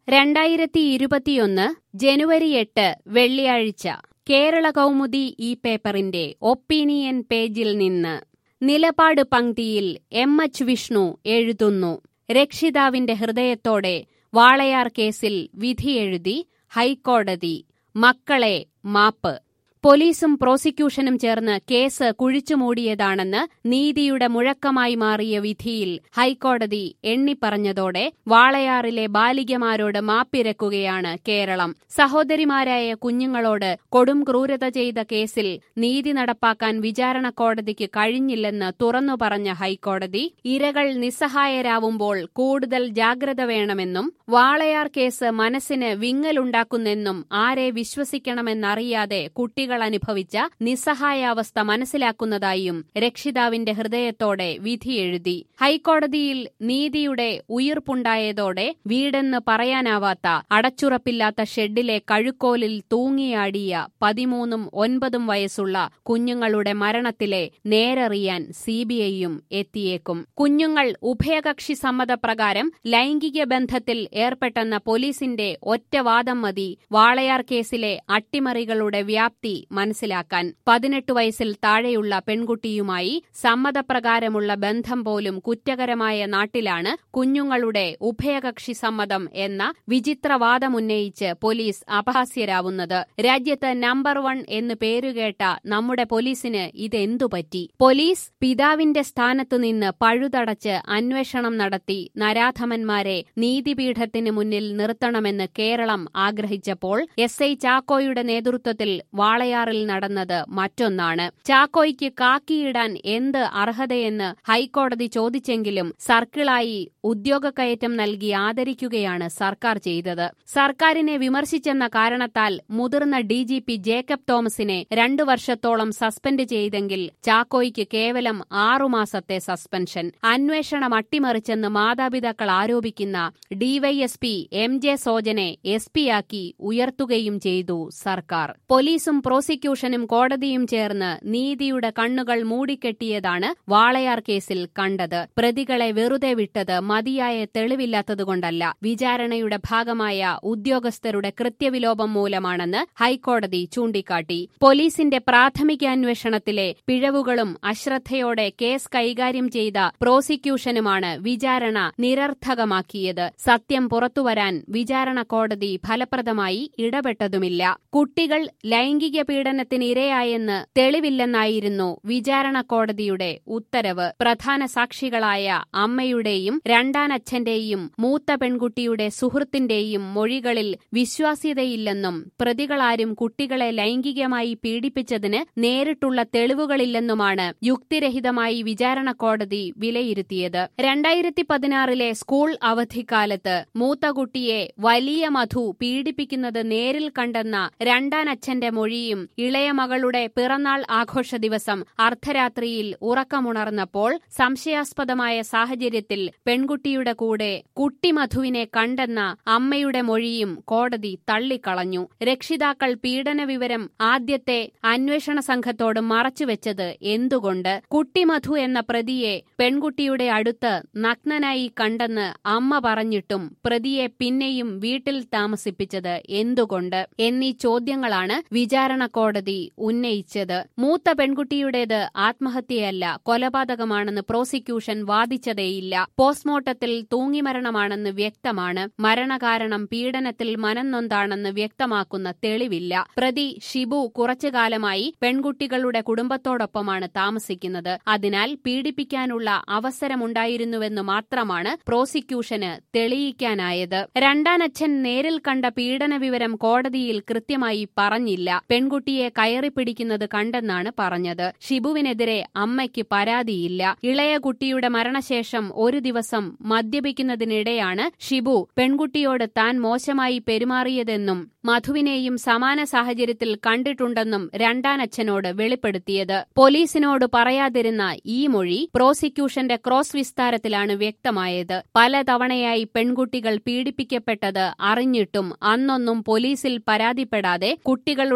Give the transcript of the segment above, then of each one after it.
രണ്ടായിരത്തി ഇരുപത്തിയൊന്ന് ജനുവരി എട്ട് വെള്ളിയാഴ്ച കേരള കൗമുദി ഈ പേപ്പറിന്റെ ഒപ്പീനിയൻ പേജിൽ നിന്ന് നിലപാട് പങ്ക്തിയിൽ എം എച്ച് വിഷ്ണു എഴുതുന്നു രക്ഷിതാവിന്റെ ഹൃദയത്തോടെ വാളയാർ കേസിൽ വിധിയെഴുതി ഹൈക്കോടതി മക്കളെ മാപ്പ് പോലീസും പ്രോസിക്യൂഷനും ചേർന്ന് കേസ് കുഴിച്ചുമൂടിയതാണെന്ന് നീതിയുടെ മുഴക്കമായി മാറിയ വിധിയിൽ ഹൈക്കോടതി എണ്ണിപ്പറഞ്ഞതോടെ വാളയാറിലെ ബാലികമാരോട് മാപ്പിരക്കുകയാണ് കേരളം സഹോദരിമാരായ കുഞ്ഞുങ്ങളോട് കൊടും ക്രൂരത ചെയ്ത കേസിൽ നീതി നടപ്പാക്കാൻ വിചാരണ കോടതിക്ക് കഴിഞ്ഞില്ലെന്ന് തുറന്നു പറഞ്ഞ ഹൈക്കോടതി ഇരകൾ നിസ്സഹായരാവുമ്പോൾ കൂടുതൽ ജാഗ്രത വേണമെന്നും വാളയാർ കേസ് മനസ്സിന് വിങ്ങലുണ്ടാക്കുന്നെന്നും ആരെ വിശ്വസിക്കണമെന്നറിയാതെ കുട്ടികൾ അനുഭവിച്ച നിസ്സഹായാവസ്ഥ മനസ്സിലാക്കുന്നതായും രക്ഷിതാവിന്റെ ഹൃദയത്തോടെ വിധിയെഴുതി ഹൈക്കോടതിയിൽ നീതിയുടെ ഉയിർപ്പുണ്ടായതോടെ വീടെന്ന് പറയാനാവാത്ത അടച്ചുറപ്പില്ലാത്ത ഷെഡിലെ കഴുക്കോലിൽ തൂങ്ങിയാടിയ പതിമൂന്നും ഒൻപതും വയസ്സുള്ള കുഞ്ഞുങ്ങളുടെ മരണത്തിലെ നേരറിയാൻ സിബിഐയും എത്തിയേക്കും കുഞ്ഞുങ്ങൾ ഉഭയകക്ഷി സമ്മതപ്രകാരം ലൈംഗിക ബന്ധത്തിൽ ഏർപ്പെട്ടെന്ന പോലീസിന്റെ ഒറ്റവാദം മതി വാളയാർ കേസിലെ അട്ടിമറികളുടെ വ്യാപ്തി മനസ്സിലാക്കാൻ പതിനെട്ട് വയസ്സിൽ താഴെയുള്ള പെൺകുട്ടിയുമായി സമ്മതപ്രകാരമുള്ള ബന്ധം പോലും കുറ്റകരമായ നാട്ടിലാണ് കുഞ്ഞുങ്ങളുടെ ഉഭയകക്ഷി സമ്മതം എന്ന വിചിത്രവാദമുന്നയിച്ച് പോലീസ് അപഹാസ്യരാവുന്നത് രാജ്യത്ത് നമ്പർ വൺ എന്ന് പേരുകേട്ട നമ്മുടെ പോലീസിന് ഇതെന്തുപറ്റി പോലീസ് പിതാവിന്റെ സ്ഥാനത്തു നിന്ന് പഴുതടച്ച് അന്വേഷണം നടത്തി നരാധമന്മാരെ നീതിപീഠത്തിന് മുന്നിൽ നിർത്തണമെന്ന് കേരളം ആഗ്രഹിച്ചപ്പോൾ എസ് ഐ ചാക്കോയുടെ നേതൃത്വത്തിൽ വാളയാറിൽ നടന്നത് മറ്റൊന്നാണ് ചാക്കോയ്ക്ക് കാക്കിയിടാൻ എന്ത് അർഹതയെന്ന് ഹൈക്കോടതി ചോദിച്ചെങ്കിലും സർക്കിളായി ഉദ്യോഗക്കയറ്റം നൽകി ആദരിക്കുകയാണ് സർക്കാർ ചെയ്തത് സർക്കാരിനെ വിമർശിച്ചെന്ന കാരണത്താൽ മുതിർന്ന ഡിജിപി ജേക്കബ് തോമസിനെ രണ്ടു വർഷത്തോളം സസ്പെൻഡ് ചെയ്തെങ്കിൽ ചാക്കോയ്ക്ക് കേവലം ആറുമാസത്തെ സസ്പെൻഷൻ അന്വേഷണം അട്ടിമറിച്ചെന്ന് മാതാപിതാക്കൾ ആരോപിക്കുന്ന ഡിവൈഎസ്പി എം ജെ സോജനെ എസ് പിയാക്കി ഉയർത്തുകയും ചെയ്തു സർക്കാർ പോലീസും പ്രോസിക്യൂഷനും കോടതിയും ചേർന്ന് നീതിയുടെ കണ്ണുകൾ മൂടിക്കെട്ടിയതാണ് വാളയാർ കേസിൽ കണ്ടത് പ്രതികളെ വെറുതെ വിട്ടത് മതിയായ തെളിവില്ലാത്തതുകൊണ്ടല്ല വിചാരണയുടെ ഭാഗമായ ഉദ്യോഗസ്ഥരുടെ കൃത്യവിലോപം മൂലമാണെന്ന് ഹൈക്കോടതി ചൂണ്ടിക്കാട്ടി പോലീസിന്റെ പ്രാഥമിക അന്വേഷണത്തിലെ പിഴവുകളും അശ്രദ്ധയോടെ കേസ് കൈകാര്യം ചെയ്ത പ്രോസിക്യൂഷനുമാണ് വിചാരണ നിരർത്ഥകമാക്കിയത് സത്യം പുറത്തുവരാൻ വിചാരണ കോടതി ഫലപ്രദമായി ഇടപെട്ടതുമില്ല കുട്ടികൾ ലൈംഗിക പീഡനത്തിന് ഇരയായെന്ന് തെളിവില്ലെന്നായിരുന്നു വിചാരണ കോടതിയുടെ ഉത്തരവ് പ്രധാന സാക്ഷികളായ അമ്മയുടെയും രണ്ടാനച്ഛന്റെയും മൂത്ത പെൺകുട്ടിയുടെ സുഹൃത്തിന്റെയും മൊഴികളിൽ വിശ്വാസ്യതയില്ലെന്നും പ്രതികളാരും കുട്ടികളെ ലൈംഗികമായി പീഡിപ്പിച്ചതിന് നേരിട്ടുള്ള തെളിവുകളില്ലെന്നുമാണ് യുക്തിരഹിതമായി വിചാരണ കോടതി വിലയിരുത്തിയത് രണ്ടായിരത്തി പതിനാറിലെ സ്കൂൾ അവധിക്കാലത്ത് മൂത്ത കുട്ടിയെ വലിയ മധു പീഡിപ്പിക്കുന്നത് നേരിൽ കണ്ടെന്ന രണ്ടാനച്ഛന്റെ മൊഴിയും ഇളയ മകളുടെ പിറന്നാൾ ആഘോഷ ദിവസം അർദ്ധരാത്രിയിൽ ഉറക്കമുണർന്നപ്പോൾ സംശയാസ്പദമായ സാഹചര്യത്തിൽ പെൺകുട്ടിയുടെ കൂടെ കുട്ടി മധുവിനെ കണ്ടെന്ന അമ്മയുടെ മൊഴിയും കോടതി തള്ളിക്കളഞ്ഞു രക്ഷിതാക്കൾ പീഡന വിവരം ആദ്യത്തെ അന്വേഷണ സംഘത്തോട് മറച്ചുവെച്ചത് എന്തുകൊണ്ട് കുട്ടി മധു എന്ന പ്രതിയെ പെൺകുട്ടിയുടെ അടുത്ത് നഗ്നനായി കണ്ടെന്ന് അമ്മ പറഞ്ഞിട്ടും പ്രതിയെ പിന്നെയും വീട്ടിൽ താമസിപ്പിച്ചത് എന്തുകൊണ്ട് എന്നീ ചോദ്യങ്ങളാണ് വിചാരണ കോടതി ഉന്നയിച്ചത് മൂത്ത പെൺകുട്ടിയുടേത് ആത്മഹത്യയല്ല കൊലപാതകമാണെന്ന് പ്രോസിക്യൂഷൻ വാദിച്ചതേയില്ല പോസ്റ്റ്മോർട്ടത്തിൽ തൂങ്ങിമരണമാണെന്ന് വ്യക്തമാണ് മരണകാരണം പീഡനത്തിൽ മനംനൊന്താണെന്ന് വ്യക്തമാക്കുന്ന തെളിവില്ല പ്രതി ഷിബു കുറച്ചുകാലമായി പെൺകുട്ടികളുടെ കുടുംബത്തോടൊപ്പമാണ് താമസിക്കുന്നത് അതിനാൽ പീഡിപ്പിക്കാനുള്ള അവസരമുണ്ടായിരുന്നുവെന്ന് മാത്രമാണ് പ്രോസിക്യൂഷന് തെളിയിക്കാനായത് രണ്ടാനച്ഛൻ നേരിൽ കണ്ട പീഡന വിവരം കോടതിയിൽ കൃത്യമായി പറഞ്ഞില്ല പെൺകുട്ടിയെ കയറിപ്പിടിക്കുന്നത് കണ്ടെന്നാണ് പറഞ്ഞത് ഷിബുവിനെതിരെ അമ്മയ്ക്ക് പരാതിയില്ല ഇളയ കുട്ടിയുടെ മരണശേഷം ഒരു ദിവസം മദ്യപിക്കുന്നതിനിടെയാണ് ഷിബു പെൺകുട്ടിയോട് താൻ മോശമായി പെരുമാറിയതെന്നും മധുവിനെയും സമാന സാഹചര്യത്തിൽ കണ്ടിട്ടുണ്ടെന്നും രണ്ടാനച്ഛനോട് വെളിപ്പെടുത്തിയത് പോലീസിനോട് പറയാതിരുന്ന ഈ മൊഴി പ്രോസിക്യൂഷന്റെ ക്രോസ് വിസ്താരത്തിലാണ് വ്യക്തമായത് പലതവണയായി പെൺകുട്ടികൾ പീഡിപ്പിക്കപ്പെട്ടത് അറിഞ്ഞിട്ടും അന്നൊന്നും പോലീസിൽ പരാതിപ്പെടാതെ കുട്ടികളുടെ മരണ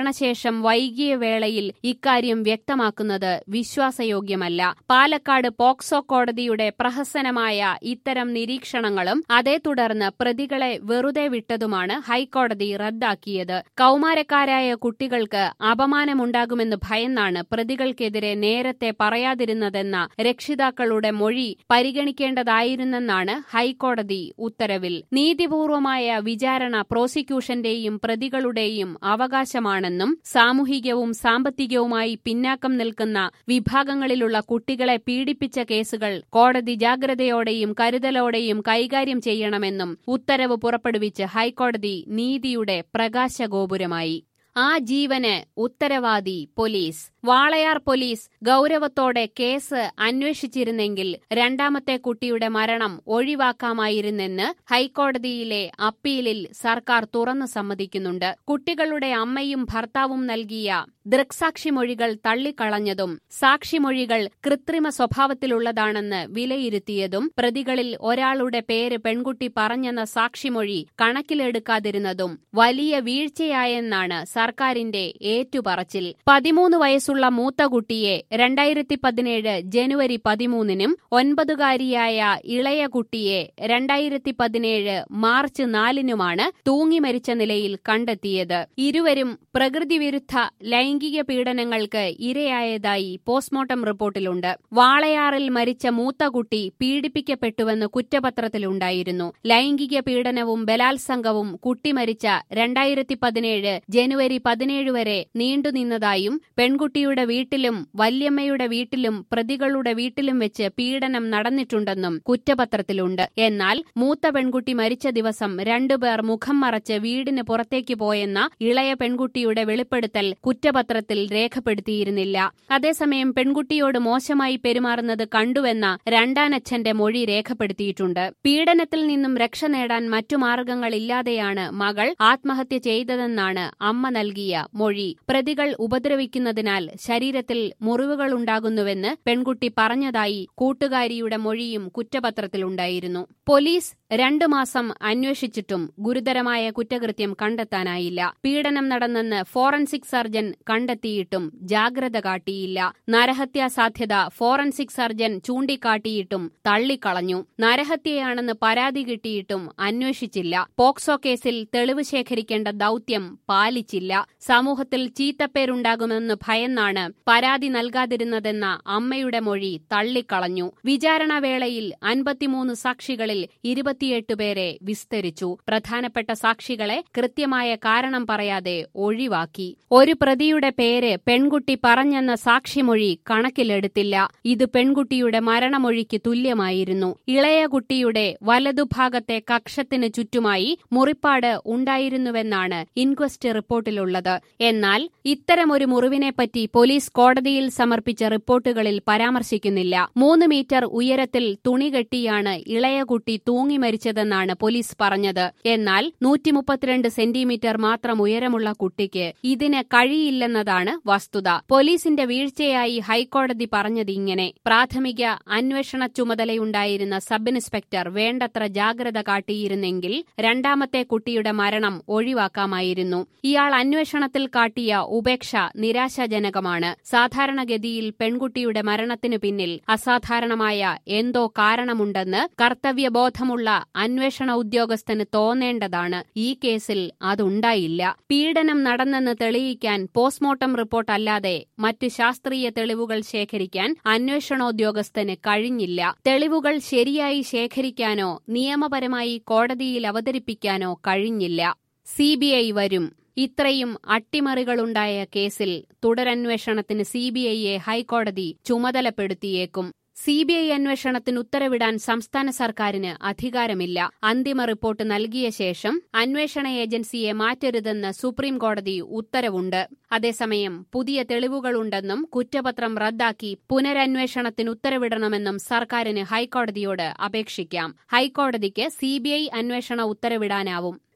മരണശേഷം വൈകിയ വേളയിൽ ഇക്കാര്യം വ്യക്തമാക്കുന്നത് വിശ്വാസയോഗ്യമല്ല പാലക്കാട് പോക്സോ കോടതിയുടെ പ്രഹസനമായ ഇത്തരം നിരീക്ഷണങ്ങളും അതേ തുടർന്ന് പ്രതികളെ വെറുതെ വിട്ടതുമാണ് ഹൈക്കോടതി റദ്ദാക്കിയത് കൌമാരക്കാരായ കുട്ടികൾക്ക് അപമാനമുണ്ടാകുമെന്ന് ഭയന്നാണ് പ്രതികൾക്കെതിരെ നേരത്തെ പറയാതിരുന്നതെന്ന രക്ഷിതാക്കളുടെ മൊഴി പരിഗണിക്കേണ്ടതായിരുന്നെന്നാണ് ഹൈക്കോടതി ഉത്തരവിൽ നീതിപൂർവമായ വിചാരണ പ്രോസിക്യൂഷന്റെയും പ്രതികളുടെയും അവകാശമാണെന്നും സാമൂഹികവും സാമ്പത്തികവുമായി പിന്നാക്കം നിൽക്കുന്ന വിഭാഗങ്ങളിലുള്ള കുട്ടികളെ പീഡിപ്പിച്ച കേസുകൾ കോടതി ജാഗ്രതയോടെയും കരുതലോടെയും കൈകാര്യം ചെയ്യണമെന്നും ഉത്തരവ് പുറപ്പെടുവിച്ച് ഹൈക്കോടതി നീതിയുടെ പ്രകാശഗോപുരമായി ആ ജീവന് ഉത്തരവാദി പോലീസ് വാളയാർ പോലീസ് ഗൌരവത്തോടെ കേസ് അന്വേഷിച്ചിരുന്നെങ്കിൽ രണ്ടാമത്തെ കുട്ടിയുടെ മരണം ഒഴിവാക്കാമായിരുന്നെന്ന് ഹൈക്കോടതിയിലെ അപ്പീലിൽ സർക്കാർ തുറന്നു സമ്മതിക്കുന്നുണ്ട് കുട്ടികളുടെ അമ്മയും ഭർത്താവും നൽകിയ ദൃക്സാക്ഷിമൊഴികൾ തള്ളിക്കളഞ്ഞതും സാക്ഷിമൊഴികൾ കൃത്രിമ സ്വഭാവത്തിലുള്ളതാണെന്ന് വിലയിരുത്തിയതും പ്രതികളിൽ ഒരാളുടെ പേര് പെൺകുട്ടി പറഞ്ഞെന്ന സാക്ഷിമൊഴി കണക്കിലെടുക്കാതിരുന്നതും വലിയ വീഴ്ചയായെന്നാണ് സർക്കാരിന്റെ ഏറ്റുപറച്ചിൽ പതിമൂന്ന് വയസ്സുള്ള മൂത്ത കുട്ടിയെ രണ്ടായിരത്തി പതിനേഴ് ജനുവരി പതിമൂന്നിനും ഒൻപതുകാരിയായ ഇളയ കുട്ടിയെ രണ്ടായിരത്തി പതിനേഴ് മാർച്ച് നാലിനുമാണ് തൂങ്ങി മരിച്ച നിലയിൽ കണ്ടെത്തിയത് ഇരുവരും പ്രകൃതിവിരുദ്ധ ലൈംഗിക പീഡനങ്ങൾക്ക് ഇരയായതായി പോസ്റ്റ്മോർട്ടം റിപ്പോർട്ടിലുണ്ട് വാളയാറിൽ മരിച്ച മൂത്ത കുട്ടി പീഡിപ്പിക്കപ്പെട്ടുവെന്ന് കുറ്റപത്രത്തിലുണ്ടായിരുന്നു ലൈംഗിക പീഡനവും ബലാത്സംഗവും കുട്ടി മരിച്ച രണ്ടായിരത്തി പതിനേഴ് ജനുവരി പതിനേഴ് വരെ നീണ്ടുനിന്നതായും പെൺകുട്ടിയുടെ വീട്ടിലും വല്യമ്മയുടെ വീട്ടിലും പ്രതികളുടെ വീട്ടിലും വെച്ച് പീഡനം നടന്നിട്ടുണ്ടെന്നും കുറ്റപത്രത്തിലുണ്ട് എന്നാൽ മൂത്ത പെൺകുട്ടി മരിച്ച ദിവസം രണ്ടുപേർ മുഖം മറച്ച് വീടിന് പുറത്തേക്ക് പോയെന്ന ഇളയ പെൺകുട്ടിയുടെ വെളിപ്പെടുത്തൽ കുറ്റപത്രത്തിൽ രേഖപ്പെടുത്തിയിരുന്നില്ല അതേസമയം പെൺകുട്ടിയോട് മോശമായി പെരുമാറുന്നത് കണ്ടുവെന്ന രണ്ടാനച്ഛന്റെ മൊഴി രേഖപ്പെടുത്തിയിട്ടുണ്ട് പീഡനത്തിൽ നിന്നും രക്ഷ നേടാൻ മറ്റു മാർഗങ്ങളില്ലാതെയാണ് മകൾ ആത്മഹത്യ ചെയ്തതെന്നാണ് അമ്മ നൽകിയ മൊഴി പ്രതികൾ ഉപദ്രവിക്കുന്നതിനാൽ ശരീരത്തിൽ മുറിവുകളുണ്ടാകുന്നുവെന്ന് പെൺകുട്ടി പറഞ്ഞതായി കൂട്ടുകാരിയുടെ മൊഴിയും കുറ്റപത്രത്തിലുണ്ടായിരുന്നു പോലീസ് രണ്ടു മാസം അന്വേഷിച്ചിട്ടും ഗുരുതരമായ കുറ്റകൃത്യം കണ്ടെത്താനായില്ല പീഡനം നടന്നെന്ന് ഫോറൻസിക് സർജൻ കണ്ടെത്തിയിട്ടും ജാഗ്രത കാട്ടിയില്ല നരഹത്യാ സാധ്യത ഫോറൻസിക് സർജൻ ചൂണ്ടിക്കാട്ടിയിട്ടും തള്ളിക്കളഞ്ഞു നരഹത്യയാണെന്ന് പരാതി കിട്ടിയിട്ടും അന്വേഷിച്ചില്ല പോക്സോ കേസിൽ തെളിവ് ശേഖരിക്കേണ്ട ദൌത്യം പാലിച്ചില്ല സമൂഹത്തിൽ ചീത്തപ്പേരുണ്ടാകുമെന്ന് ഭയന്നാണ് പരാതി നൽകാതിരുന്നതെന്ന അമ്മയുടെ മൊഴി തള്ളിക്കളഞ്ഞു വിചാരണവേളയിൽ അൻപത്തിമൂന്ന് സാക്ഷികളിൽ ഇരുപത്തിയെട്ട് പേരെ വിസ്തരിച്ചു പ്രധാനപ്പെട്ട സാക്ഷികളെ കൃത്യമായ കാരണം പറയാതെ ഒഴിവാക്കി ഒരു പ്രതിയുടെ പേര് പെൺകുട്ടി പറഞ്ഞെന്ന സാക്ഷിമൊഴി കണക്കിലെടുത്തില്ല ഇത് പെൺകുട്ടിയുടെ മരണമൊഴിക്ക് തുല്യമായിരുന്നു ഇളയ കുട്ടിയുടെ വലതുഭാഗത്തെ കക്ഷത്തിന് ചുറ്റുമായി മുറിപ്പാട് ഉണ്ടായിരുന്നുവെന്നാണ് ഇൻക്വസ്റ്റ് റിപ്പോർട്ടിലുള്ളത് എന്നാൽ ഇത്തരമൊരു മുറിവിനെപ്പറ്റി പോലീസ് കോടതിയിൽ സമർപ്പിച്ച റിപ്പോർട്ടുകളിൽ പരാമർശിക്കുന്നില്ല മൂന്ന് മീറ്റർ ഉയരത്തിൽ തുണി കെട്ടിയാണ് ഇളയ കുട്ടി തൂങ്ങി മരിച്ചതെന്നാണ് പോലീസ് പറഞ്ഞത് എന്നാൽ നൂറ്റി മുപ്പത്തിരണ്ട് സെന്റിമീറ്റർ മാത്രം ഉയരമുള്ള കുട്ടിക്ക് ഇതിന് കഴിയില്ലെന്നതാണ് വസ്തുത പോലീസിന്റെ വീഴ്ചയായി ഹൈക്കോടതി പറഞ്ഞത് ഇങ്ങനെ പ്രാഥമിക അന്വേഷണ ചുമതലയുണ്ടായിരുന്ന സബ് ഇൻസ്പെക്ടർ വേണ്ടത്ര ജാഗ്രത കാട്ടിയിരുന്നെങ്കിൽ രണ്ടാമത്തെ കുട്ടിയുടെ മരണം ഒഴിവാക്കാമായിരുന്നു ഇയാൾ അന്വേഷണത്തിൽ കാട്ടിയ ഉപേക്ഷ നിരാശാജനകമാണ് സാധാരണഗതിയിൽ പെൺകുട്ടിയുടെ മരണത്തിനു പിന്നിൽ അസാധാരണമായ എന്തോ കാരണമുണ്ടെന്ന് കർത്തവ്യബോധമുള്ള അന്വേഷണ ഉദ്യോഗസ്ഥന് തോന്നേണ്ടതാണ് ഈ കേസിൽ അതുണ്ടായില്ല പീഡനം നടന്നെന്ന് തെളിയിക്കാൻ പോസ്റ്റ്മോർട്ടം റിപ്പോർട്ട് അല്ലാതെ മറ്റു ശാസ്ത്രീയ തെളിവുകൾ ശേഖരിക്കാൻ അന്വേഷണോദ്യോഗസ്ഥന് കഴിഞ്ഞില്ല തെളിവുകൾ ശരിയായി ശേഖരിക്കാനോ നിയമപരമായി കോടതിയിൽ അവതരിപ്പിക്കാനോ കഴിഞ്ഞില്ല സിബിഐ വരും ഇത്രയും അട്ടിമറികളുണ്ടായ കേസിൽ തുടരന്വേഷണത്തിന് സിബിഐയെ ഹൈക്കോടതി ചുമതലപ്പെടുത്തിയേക്കും സിബിഐ അന്വേഷണത്തിന് ഉത്തരവിടാൻ സംസ്ഥാന സർക്കാരിന് അധികാരമില്ല അന്തിമ റിപ്പോർട്ട് നൽകിയ ശേഷം അന്വേഷണ ഏജൻസിയെ മാറ്റരുതെന്ന് സുപ്രീം കോടതി ഉത്തരവുണ്ട് അതേസമയം പുതിയ തെളിവുകളുണ്ടെന്നും കുറ്റപത്രം റദ്ദാക്കി പുനരന്വേഷണത്തിന് ഉത്തരവിടണമെന്നും സർക്കാരിന് ഹൈക്കോടതിയോട് അപേക്ഷിക്കാം ഹൈക്കോടതിക്ക് സിബിഐ അന്വേഷണ ഉത്തരവിടാനാവും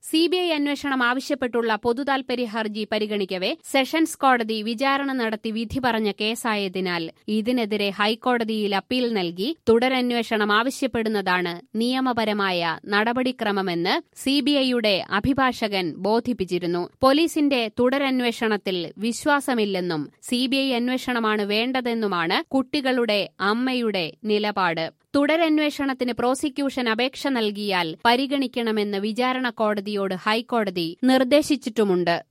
സിബിഐ അന്വേഷണം ആവശ്യപ്പെട്ടുള്ള പൊതുതാൽപര്യ ഹർജി പരിഗണിക്കവെ സെഷൻസ് കോടതി വിചാരണ നടത്തി വിധി പറഞ്ഞ കേസായതിനാൽ ഇതിനെതിരെ ഹൈക്കോടതിയിൽ അപ്പീൽ നൽകി തുടരന്വേഷണം ആവശ്യപ്പെടുന്നതാണ് നിയമപരമായ നടപടിക്രമമെന്ന് സിബിഐയുടെ അഭിഭാഷകൻ ബോധിപ്പിച്ചിരുന്നു പോലീസിന്റെ തുടരന്വേഷണത്തിൽ വിശ്വാസമില്ലെന്നും സിബിഐ അന്വേഷണമാണ് വേണ്ടതെന്നുമാണ് കുട്ടികളുടെ അമ്മയുടെ നിലപാട് തുടരന്വേഷണത്തിന് പ്രോസിക്യൂഷൻ അപേക്ഷ നൽകിയാൽ പരിഗണിക്കണമെന്ന് വിചാരണ കോടതിയോട് ഹൈക്കോടതി നിർദ്ദേശിച്ചിട്ടുമുണ്ട്